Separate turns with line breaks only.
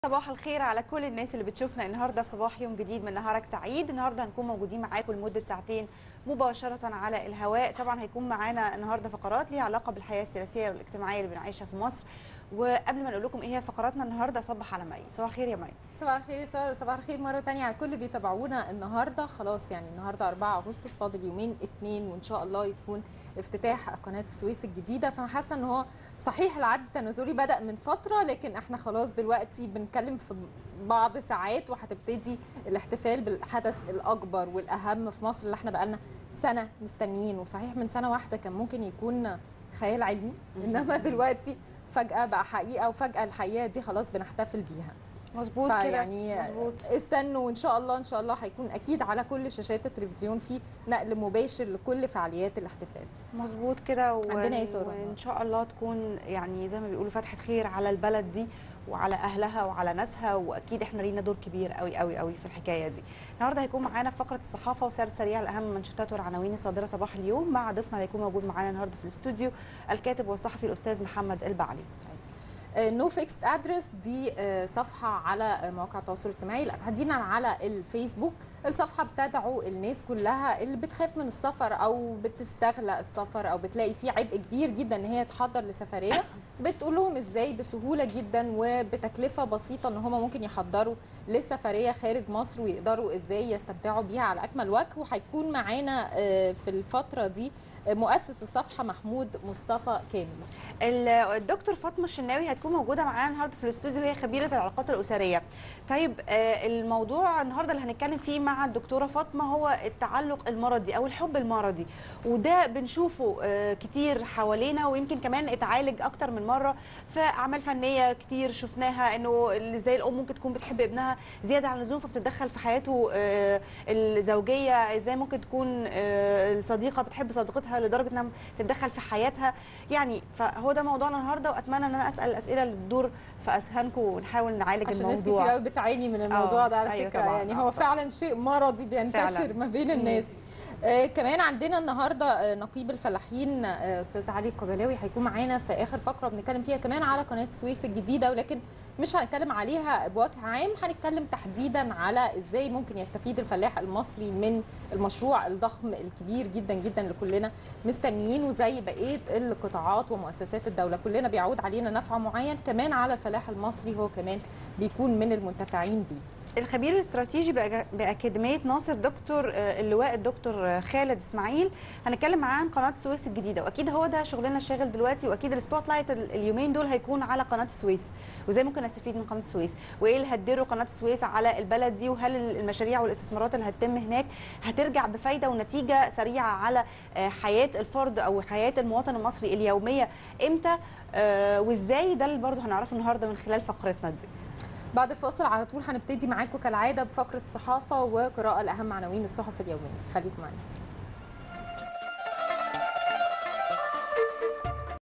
صباح الخير على كل الناس اللي بتشوفنا النهارده في صباح يوم جديد من نهارك سعيد النهارده هنكون موجودين معاكم لمده ساعتين مباشره على الهواء طبعا هيكون معانا النهارده فقرات ليها علاقه بالحياه السياسيه والاجتماعيه اللي بنعيشها في مصر وقبل ما نقول لكم ايه هي فقراتنا النهارده صبح على مي صباح الخير يا مي
صباح الخير يا ساره صباح الخير مره تانية على الكل بيتابعونا النهارده خلاص يعني النهارده 4 اغسطس فاضل يومين اتنين وان شاء الله يكون افتتاح قناه السويس الجديده فانا حاسه ان هو صحيح العد التنازلي بدا من فتره لكن احنا خلاص دلوقتي بنتكلم في بعض ساعات وهتبتدي الاحتفال بالحدث الاكبر والاهم في مصر اللي احنا بقالنا سنه مستنيين وصحيح من سنه واحده كان ممكن يكون خيال علمي انما دلوقتي فجاه بقى حقيقه وفجاه الحقيقه دي خلاص بنحتفل بيها
مظبوط كده
يعني
مظبوط
استنوا وان شاء الله ان شاء الله هيكون اكيد على كل شاشات التلفزيون في نقل مباشر لكل فعاليات الاحتفال
مظبوط كده و...
عندنا إيه سارة؟
وان شاء الله تكون يعني زي ما بيقولوا فتحه خير على البلد دي وعلى اهلها وعلى ناسها واكيد احنا لينا دور كبير قوي قوي قوي في الحكايه دي النهارده هيكون معانا في فقره الصحافه وسرد سريع لاهم المنشطات والعناوين الصادره صباح اليوم مع ضيفنا اللي هيكون موجود معانا النهارده في الاستوديو الكاتب والصحفي الاستاذ محمد البعلي
نو فيكست ادرس دي آه، صفحه على آه، مواقع التواصل الاجتماعي لا تحديدا على الفيسبوك الصفحه بتدعو الناس كلها اللي بتخاف من السفر او بتستغلى السفر او بتلاقي فيه عبء كبير جدا ان هي تحضر لسفريه بتقول لهم ازاي بسهوله جدا وبتكلفه بسيطه ان هم ممكن يحضروا لسفريه خارج مصر ويقدروا ازاي يستمتعوا بيها على اكمل وجه وهيكون معانا آه، في الفتره دي آه، مؤسس الصفحه محمود مصطفى كامل
ال- الدكتور فاطمه الشناوي هتكون موجوده معانا النهارده في الاستوديو هي خبيره العلاقات الاسريه طيب آه، الموضوع النهارده اللي هنتكلم فيه مع الدكتوره فاطمه هو التعلق المرضي او الحب المرضي وده بنشوفه آه، كتير حوالينا ويمكن كمان اتعالج اكتر من مره في اعمال فنيه كتير شفناها انه ازاي الام ممكن تكون بتحب ابنها زياده عن اللزوم فبتتدخل في حياته آه، الزوجيه ازاي ممكن تكون آه، الصديقه بتحب صديقتها لدرجه انها تتدخل في حياتها يعني فهو ده موضوعنا النهارده واتمنى ان انا اسال الاسئله اللي بتدور في اذهانكم ونحاول نعالج
عشان ناس
الموضوع
كتير قوي بتعاني من الموضوع
آه،
ده على
أيوة
فكره
طبعاً،
يعني
آه
هو
طبعاً.
فعلا شيء مرضي بينتشر
فعلاً.
ما بين الناس آه كمان عندنا النهارده آه نقيب الفلاحين آه استاذ علي القبلاوي هيكون معانا في اخر فقره بنتكلم فيها كمان على قناه السويس الجديده ولكن مش هنتكلم عليها بوجه عام هنتكلم تحديدا على ازاي ممكن يستفيد الفلاح المصري من المشروع الضخم الكبير جدا جدا اللي كلنا مستنيينه زي بقيه القطاعات ومؤسسات الدوله كلنا بيعود علينا نفع معين كمان على الفلاح المصري هو كمان بيكون من المنتفعين بيه
الخبير الاستراتيجي بأج- باكاديميه ناصر دكتور آه، اللواء الدكتور آه، خالد اسماعيل هنتكلم معاه عن قناه السويس الجديده واكيد هو ده شغلنا الشاغل دلوقتي واكيد السبوت لايت ال- اليومين دول هيكون على قناه السويس وازاي ممكن نستفيد من قناه السويس وايه اللي هتديره قناه السويس على البلد دي وهل ال- المشاريع والاستثمارات اللي هتتم هناك هترجع بفايده ونتيجه سريعه على آه، حياه الفرد او حياه المواطن المصري اليوميه امتى آه، وازاي ده اللي برضه هنعرفه النهارده من خلال فقرتنا دي
بعد الفاصل على طول هنبتدي معاكم كالعاده بفقره صحافه وقراءه لاهم عناوين الصحف اليوميه خليكم معانا